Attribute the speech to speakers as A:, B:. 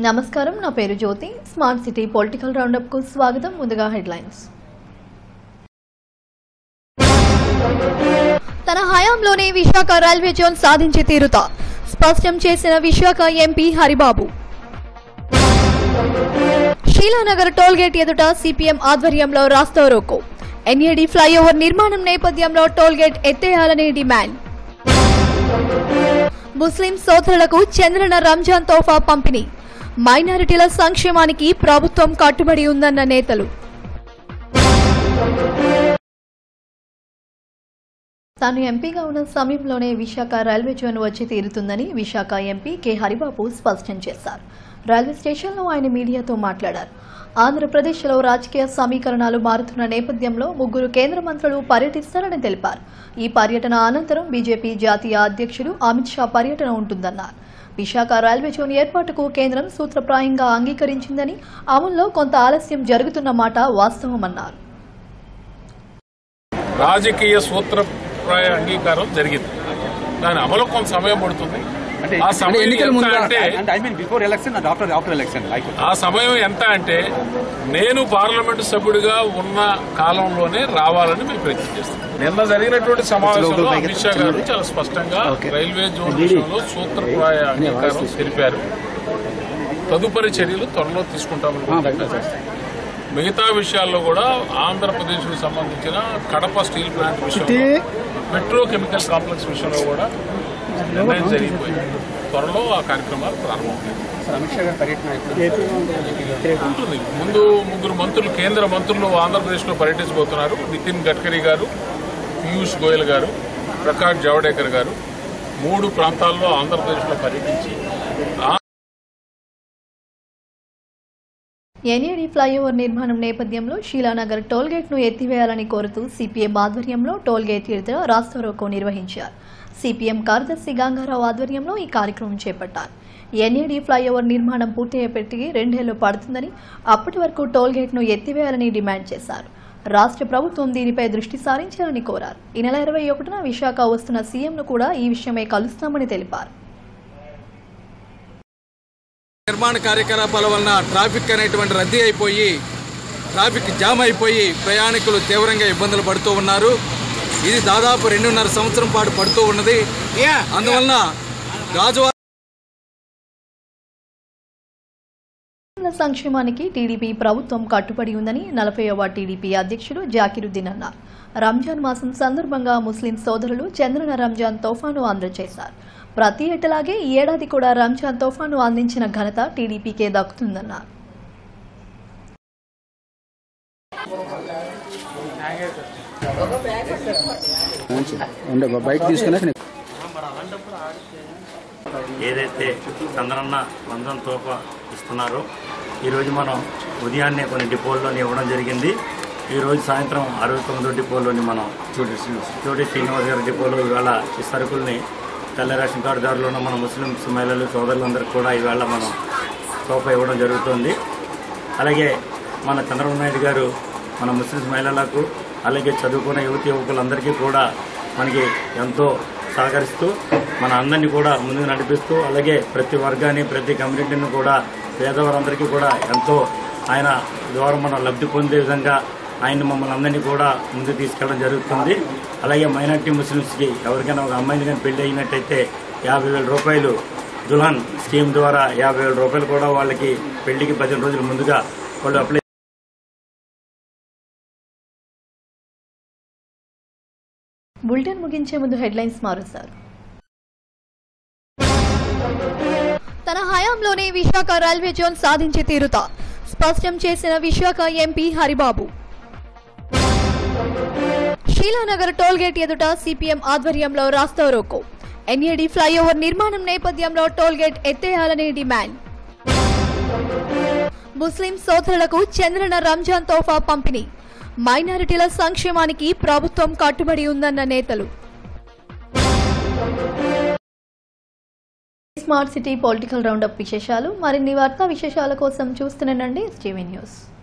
A: నమస్కారం నా పేరు Jyothi smart city political roundup కు స్వాగతం ముందుగా హెడ్లైన్స్ తన హయాంలోనే విశాఖ రైల్వే జోన్ సాధించి తీరుతా స్పష్టం చేసిన విశాఖ ఎంపీ హరిబాబు శీలానగర్ టోల్గేట్ ఎదుట సిపిఎం ఆధ్వర్యంలో రాస్తారోకో ఎన్ఏడి ఫ్లైఓవర్ నిర్మాణం నేపథ్యంలో టోల్గేట్ ఎత్తేయాలని డిమాండ్ ముస్లిం సోదరులకు చంద్రన రంజాన్ తోఫా పంపిణీ మైనారిటీల సంక్షేమానికి ప్రభుత్వం కట్టుబడి ఉందన్న నేతలు తాను ఎంపీగా ఉన్న సమయంలోనే విశాఖ రైల్వే జోన్ వచ్చి తీరుతుందని విశాఖ ఎంపీ కె హరిబాబు స్పష్టం చేశారు రైల్వే స్టేషన్లో ఆయన మీడియాతో మాట్లాడారు ఆంధ్రప్రదేశ్లో రాజకీయ సమీకరణాలు మారుతున్న నేపథ్యంలో ముగ్గురు కేంద్ర మంత్రులు పర్యటిస్తారని తెలిపారు ఈ పర్యటన అనంతరం బీజేపీ జాతీయ అధ్యక్షుడు అమిత్ షా పర్యటన ఉంటుందన్నారు విశాఖ రైల్వే జోన్ ఏర్పాటుకు కేంద్రం సూత్రప్రాయంగా అంగీకరించిందని అమల్లో కొంత ఆలస్యం జరుగుతున్న మాట వాస్తవమన్నారు
B: రాజకీయ సూత్రప్రాయ అంగీకారం జరిగింది దాని అమలు కొంత సమయం పడుతుంది
C: అంటే
B: ఆ
C: అంటే
B: సమయం
C: ఎన్నికల
B: ఎంత
C: ముందు
B: అంటే
C: అంటే I mean before election and after after election like
B: ఆ సమయం ఎంత అంటే నేను పార్లమెంటు సభ్యుడిగా ఉన్న కాలంలోనే రావాలని మేము ప్రయత్నం చేస్తాం నిన్న జరిగినటువంటి సమావేశంలో అమిత్ షా గారు చాలా స్పష్టంగా రైల్వే జోన్ విషయంలో సూత్రప్రాయ అంగీకారం తెలిపారు తదుపరి చర్యలు త్వరలో తీసుకుంటామని కూడా చెప్పారు. మిగతా విషయాల్లో కూడా ఆంధ్రప్రదేశ్ కు సంబంధించిన కడప స్టీల్ ప్లాంట్ విషయంలో పెట్రో కెమికల్ కాంప్లెక్స్ విషయంలో కూడా నిర్ణయం జరిగిపోయింది త్వరలో ఆ కార్యక్రమాలు ప్రారంభమవుతాయి
C: అమిత్ షా గారి పర్యటన ఇప్పుడు
B: ఉంటుంది ముందు ముగ్గురు మంత్రులు కేంద్ర మంత్రులు ఆంధ్రప్రదేశ్ లో పర్యటించబోతున్నారు నితిన్ గడ్కరీ గారు పీయూష్ గోయల్ గారు ప్రకాష్ జావడేకర్ గారు మూడు ప్రాంతాల్లో ఆంధ్రప్రదేశ్ లో పర్యటించి ఆ
A: ఎన్ఏడి ఫ్లైఓవర్ నిర్మాణం నేపథ్యంలో షీలానగర్ టోల్గేట్ ను ఎత్తివేయాలని కోరుతూ సిపిఎం ఆధ్వర్యంలో టోల్గేట్ ఎదుట రాస్తారోకో నిర్వహించారు సిపిఎం కార్యదర్శి గంగారావు ఆధ్వర్యంలో ఈ కార్యక్రమం చేపట్టారు ఎన్ఏడి ఫ్లైఓవర్ నిర్మాణం పూర్తయ్యేపటికి రెండేళ్లు పడుతుందని అప్పటి వరకు టోల్గేట్ ను ఎత్తివేయాలని డిమాండ్ చేశారు రాష్ట్ర ప్రభుత్వం దీనిపై దృష్టి సారించాలని కోరారు ఈ నెల ఇరవై ఒకటిన విశాఖ వస్తున్న సీఎంను కూడా ఈ విషయమై కలుస్తామని తెలిపారు
D: నిర్మాణ కార్యకలాపాల వలన ట్రాఫిక్ అనేటువంటి రద్దీ అయిపోయి ట్రాఫిక్ జామ్ అయిపోయి ప్రయాణికులు తీవ్రంగా ఇబ్బందులు పడుతూ ఉన్నారు ఇది దాదాపు రెండున్నర సంవత్సరం పాటు పడుతూ ఉన్నది అందువలన గాజువాక
A: రైతుల సంక్షేమానికి టీడీపీ ప్రభుత్వం కట్టుబడి ఉందని నలభైవ టీడీపీ అధ్యక్షుడు జాకిరుద్దీన్ అన్నారు రంజాన్ మాసం సందర్భంగా ముస్లిం సోదరులు చంద్రన రంజాన్ తోఫాను అందజేశారు ప్రతి ఏటలాగే ఈ ఏడాది కూడా రంజాన్ తోఫాను అందించిన ఘనత టీడీపీకే దక్కుతుందన్నారు
C: ఉండే బయట తీసుకున్నాక
E: ఏదైతే చంద్రన్న వందన తోప ఇస్తున్నారో ఈరోజు మనం ఉదయాన్నే కొన్ని డిపోల్లోని ఇవ్వడం జరిగింది ఈరోజు సాయంత్రం అరవై తొమ్మిదో డిపోలోని మనం చోటి శ్రీనివాస్ గారి డిపోలో ఇవాళ ఈ సరుకుల్ని తెల్ల రేషన్ కార్డుదారులు ఉన్న మన ముస్లిమ్స్ మహిళలు సోదరులందరికీ కూడా ఇవాళ మనం తోప ఇవ్వడం జరుగుతుంది అలాగే మన చంద్రబాబు నాయుడు గారు మన ముస్లిం మహిళలకు అలాగే చదువుకున్న యువతి యువకులందరికీ కూడా మనకి ఎంతో సహకరిస్తూ మన అందరినీ కూడా ముందుకు నడిపిస్తూ అలాగే ప్రతి వర్గాన్ని ప్రతి కమ్యూనిటీని కూడా పేదవారందరికీ కూడా ఎంతో ఆయన ద్వారా మనం లబ్ధి పొందే విధంగా ఆయన మమ్మల్ని అందరినీ కూడా ముందుకు తీసుకెళ్ళడం జరుగుతుంది అలాగే మైనార్టీ ముస్లిమ్స్కి ఎవరికైనా ఒక అమ్మాయిని కానీ పెళ్లి అయినట్టయితే యాభై వేల రూపాయలు దుల్హన్ స్కీమ్ ద్వారా యాభై వేల రూపాయలు కూడా వాళ్ళకి పెళ్లికి పదిహేను రోజుల ముందుగా వాళ్ళు అప్లై
A: బులెటిన్ ముగించే ముందు హెడ్లైన్స్ మారుస్తారు తన హయాంలోనే విశాఖ రైల్వే జోన్ సాధించి తీరుతా స్పష్టం చేసిన విశాఖ ఎంపీ హరిబాబు శీలానగర్ టోల్గేట్ ఎదుట సిపిఎం ఆధ్వర్యంలో రాస్తారోకో ఎన్ఏడి ఫ్లైఓవర్ నిర్మాణం నేపథ్యంలో టోల్గేట్ ఎత్తేయాలని డిమాండ్ ముస్లిం సోదరులకు చంద్రన రంజాన్ తోఫా పంపిణీ మైనారిటీల సంక్షేమానికి ప్రభుత్వం కట్టుబడి ఉందన్న నేతలు స్మార్ట్ సిటీ పొలిటికల్ రౌండప్ విశేషాలు మరిన్ని వార్తా విశేషాల కోసం చూస్తూనండి ఎస్టీవీ న్యూస్